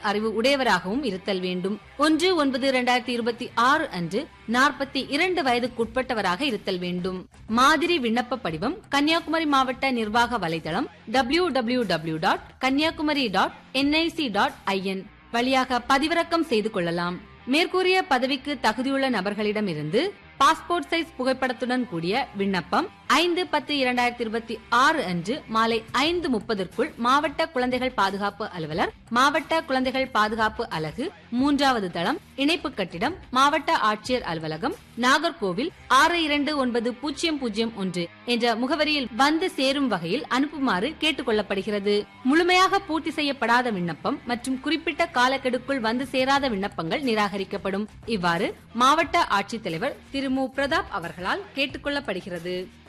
அறிவு உடையவராகவும் இருத்தல் வேண்டும் ஒன்று ஒன்பது இரண்டாயிரத்தி இருபத்தி ஆறு அன்று நாற்பத்தி இரண்டு வயதுக்குட்பட்டவராக இருத்தல் வேண்டும் மாதிரி விண்ணப்ப படிவம் கன்னியாகுமரி மாவட்ட நிர்வாக வலைதளம் W W W dot Kanyakumari dot NIC dot IN வழியாக பதிவிறக்கம் செய்து கொள்ளலாம் மேற்கூறிய பதவிக்கு தகுதியுள்ள நபர்களிடமிருந்து பாஸ்போர்ட் சைஸ் புகைப்படத்துடன் கூடிய விண்ணப்பம் ஐந்து பத்து இரண்டாயிரத்தி இருபத்தி ஆறு அன்று மாலை ஐந்து முப்பதற்குள் மாவட்ட குழந்தைகள் பாதுகாப்பு அலுவலர் மாவட்ட குழந்தைகள் பாதுகாப்பு அலகு மூன்றாவது தளம் இணைப்பு கட்டிடம் மாவட்ட ஆட்சியர் அலுவலகம் நாகர்கோவில் ஆறு இரண்டு ஒன்பது பூஜ்ஜியம் பூஜ்ஜியம் ஒன்று என்ற முகவரியில் வந்து சேரும் வகையில் அனுப்புமாறு கேட்டுக் கொள்ளப்படுகிறது முழுமையாக பூர்த்தி செய்யப்படாத விண்ணப்பம் மற்றும் குறிப்பிட்ட காலக்கெடுக்குள் வந்து சேராத விண்ணப்பங்கள் நிராகரிக்கப்படும் இவ்வாறு மாவட்ட ஆட்சித்தலைவர் திரு மு பிரதாப் அவர்களால் கேட்டுக் கொள்ளப்படுகிறது